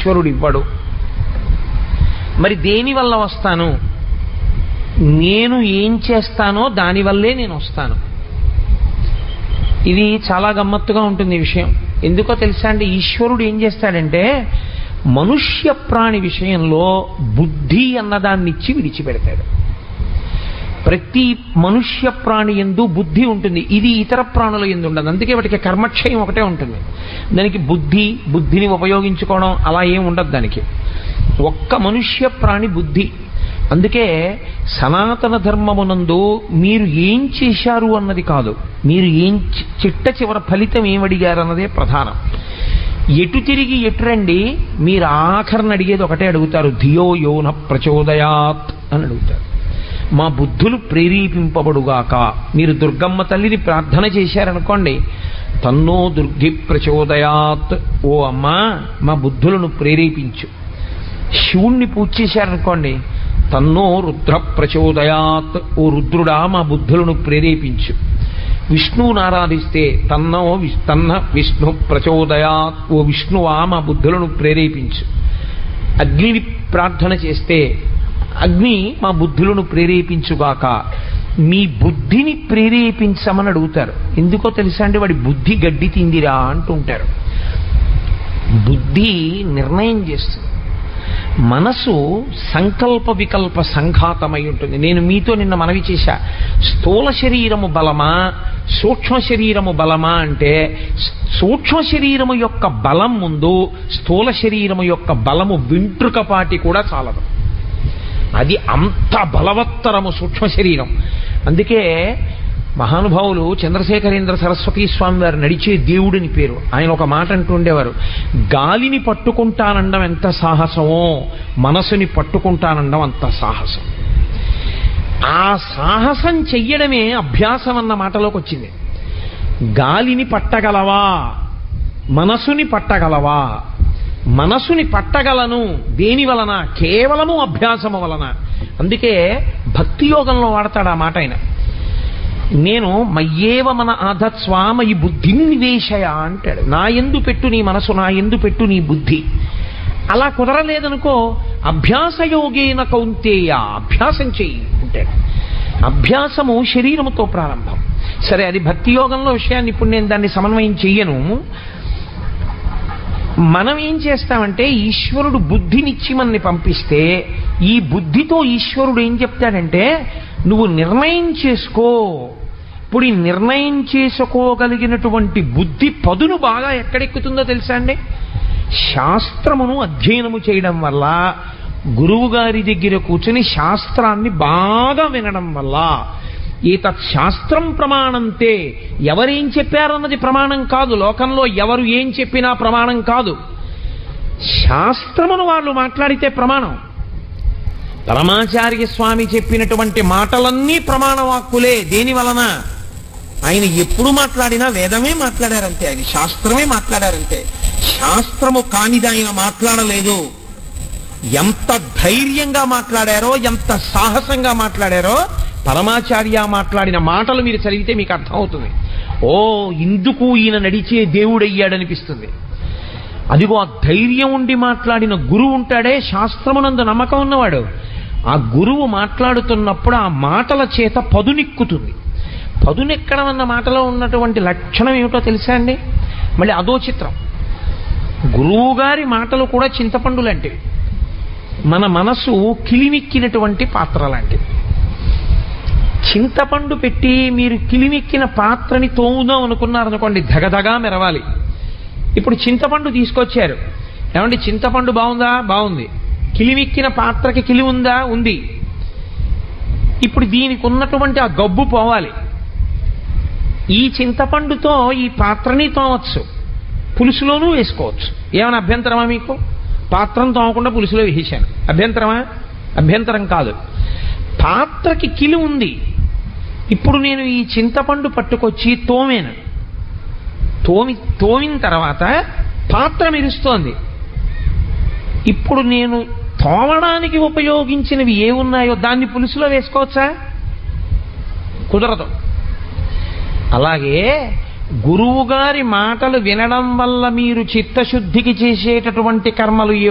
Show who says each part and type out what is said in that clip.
Speaker 1: ఈశ్వరుడు ఇవ్వడు మరి దేని వల్ల వస్తాను నేను ఏం చేస్తానో దానివల్లే నేను వస్తాను ఇది చాలా గమ్మత్తుగా ఉంటుంది ఈ విషయం ఎందుకో తెలుసా అంటే ఈశ్వరుడు ఏం చేస్తాడంటే మనుష్య ప్రాణి విషయంలో బుద్ధి అన్నదాన్ని ఇచ్చి విడిచిపెడతాడు ప్రతి మనుష్య ప్రాణి ఎందు బుద్ధి ఉంటుంది ఇది ఇతర ప్రాణుల ఎందు ఉండదు అందుకే వాటికి కర్మక్షయం ఒకటే ఉంటుంది దానికి బుద్ధి బుద్ధిని ఉపయోగించుకోవడం అలా ఏం ఉండదు దానికి ఒక్క మనుష్య ప్రాణి బుద్ధి అందుకే సనాతన ధర్మమునందు మీరు ఏం చేశారు అన్నది కాదు మీరు ఏం చి- చిట్ట చివర ఫలితం ఏమడిగారు అన్నదే ప్రధానం ఎటు తిరిగి ఎటు రండి మీరు ఆఖరణ అడిగేది ఒకటే అడుగుతారు ధియో యోన ప్రచోదయాత్ అని అడుగుతారు మా బుద్ధులు ప్రేరేపింపబడుగాక మీరు దుర్గమ్మ తల్లిని ప్రార్థన చేశారనుకోండి తన్నో దుర్గి ప్రచోదయాత్ ఓ అమ్మా మా బుద్ధులను ప్రేరేపించు శివుణ్ణి పూజ చేశారనుకోండి తన్నో రుద్ర ప్రచోదయాత్ ఓ రుద్రుడా మా బుద్ధులను ప్రేరేపించు విష్ణువుని ఆరాధిస్తే తన్నో విష్- తన్న విష్ణు ప్రచోదయాత్ ఓ విష్ణువా మా బుద్ధులను ప్రేరేపించు అగ్నిని ప్రార్థన చేస్తే అగ్ని మా బుద్ధులను ప్రేరేపించుగాక మీ బుద్ధిని ప్రేరేపించమని అడుగుతారు ఎందుకో తెలుసా అండి వాడి బుద్ధి గడ్డి తిందిరా అంటుంటారు బుద్ధి నిర్ణయం చేస్తుంది మనసు సంకల్ప వికల్ప సంఘాతమై ఉంటుంది నేను మీతో నిన్న మనవి చేశా స్థూల శరీరము బలమా సూక్ష్మ శరీరము బలమా అంటే సూక్ష్మ శరీరము యొక్క బలం ముందు స్థూల శరీరము యొక్క బలము వింట్రుకపాటి కూడా చాలదు అది అంత బలవత్తరము సూక్ష్మ శరీరం అందుకే మహానుభావులు చంద్రశేఖరేంద్ర సరస్వతి స్వామి వారు నడిచే దేవుడిని పేరు ఆయన ఒక మాట అంటుండేవారు గాలిని పట్టుకుంటానండం ఎంత సాహసమో మనసుని పట్టుకుంటానండం అంత సాహసం ఆ సాహసం చెయ్యడమే అభ్యాసం అన్న మాటలోకి వచ్చింది గాలిని పట్టగలవా మనసుని పట్టగలవా మనసుని పట్టగలను దేని వలన కేవలము అభ్యాసము వలన అందుకే భక్తి యోగంలో వాడతాడు ఆ మాట ఆయన నేను మయ్యేవ మన ఆధత్స్వామ ఈ బుద్ధిని నివేశయ అంటాడు నా ఎందు పెట్టు నీ మనసు నా ఎందు పెట్టు నీ బుద్ధి అలా కుదరలేదనుకో అభ్యాసయోగేన కౌంతేయ అభ్యాసం చెయ్యి అంటాడు అభ్యాసము శరీరముతో ప్రారంభం సరే అది భక్తి యోగంలో విషయాన్ని ఇప్పుడు నేను దాన్ని సమన్వయం చెయ్యను మనం ఏం చేస్తామంటే ఈశ్వరుడు బుద్ధినిచ్చి మనని పంపిస్తే ఈ బుద్ధితో ఈశ్వరుడు ఏం చెప్తాడంటే నువ్వు నిర్ణయం చేసుకో ఇప్పుడు ఈ నిర్ణయం చేసుకోగలిగినటువంటి బుద్ధి పదును బాగా ఎక్కడెక్కుతుందో తెలుసా అండి శాస్త్రమును అధ్యయనము చేయడం వల్ల గురువు గారి దగ్గర కూర్చుని శాస్త్రాన్ని బాగా వినడం వల్ల ఈతత్ శాస్త్రం ప్రమాణంతే ఎవరేం చెప్పారన్నది ప్రమాణం కాదు లోకంలో ఎవరు ఏం చెప్పినా ప్రమాణం కాదు శాస్త్రమును వాళ్ళు మాట్లాడితే ప్రమాణం పరమాచార్య స్వామి చెప్పినటువంటి మాటలన్నీ ప్రమాణవాక్కులే దేని వలన ఆయన ఎప్పుడు మాట్లాడినా వేదమే మాట్లాడారంతే ఆయన శాస్త్రమే మాట్లాడారంతే శాస్త్రము కానిది ఆయన మాట్లాడలేదు ఎంత ధైర్యంగా మాట్లాడారో ఎంత సాహసంగా మాట్లాడారో పరమాచార్య మాట్లాడిన మాటలు మీరు చదివితే మీకు అర్థమవుతుంది ఓ ఇందుకు ఈయన నడిచే దేవుడయ్యాడనిపిస్తుంది అదిగో ఆ ధైర్యం ఉండి మాట్లాడిన గురువు ఉంటాడే శాస్త్రమునందు నమ్మకం ఉన్నవాడు ఆ గురువు మాట్లాడుతున్నప్పుడు ఆ మాటల చేత పదునెక్కుతుంది పదునెక్కడం అన్న మాటలో ఉన్నటువంటి లక్షణం ఏమిటో తెలుసా అండి మళ్ళీ అదో చిత్రం గురువు గారి మాటలు కూడా చింతపండు లాంటివి మన మనసు కిలిమిక్కినటువంటి పాత్ర లాంటిది చింతపండు పెట్టి మీరు కిలిమిక్కిన పాత్రని తోముదాం అనుకున్నారనుకోండి ధగధగా మెరవాలి ఇప్పుడు చింతపండు తీసుకొచ్చారు ఏమండి చింతపండు బాగుందా బాగుంది కిలిమిక్కిన పాత్రకి కిలి ఉందా ఉంది ఇప్పుడు దీనికి ఉన్నటువంటి ఆ గబ్బు పోవాలి ఈ చింతపండుతో ఈ పాత్రని తోమచ్చు పులుసులోనూ వేసుకోవచ్చు ఏమైనా అభ్యంతరమా మీకు పాత్రను తోమకుండా పులుసులో వేసాను అభ్యంతరమా అభ్యంతరం కాదు పాత్రకి కిలి ఉంది ఇప్పుడు నేను ఈ చింతపండు పట్టుకొచ్చి తోమేను తోమి తోమిన తర్వాత పాత్ర మెరుస్తోంది ఇప్పుడు నేను తోమడానికి ఉపయోగించినవి ఏ ఉన్నాయో దాన్ని పులుసులో వేసుకోవచ్చా కుదరదు అలాగే గురువు గారి మాటలు వినడం వల్ల మీరు చిత్తశుద్ధికి చేసేటటువంటి కర్మలు ఏ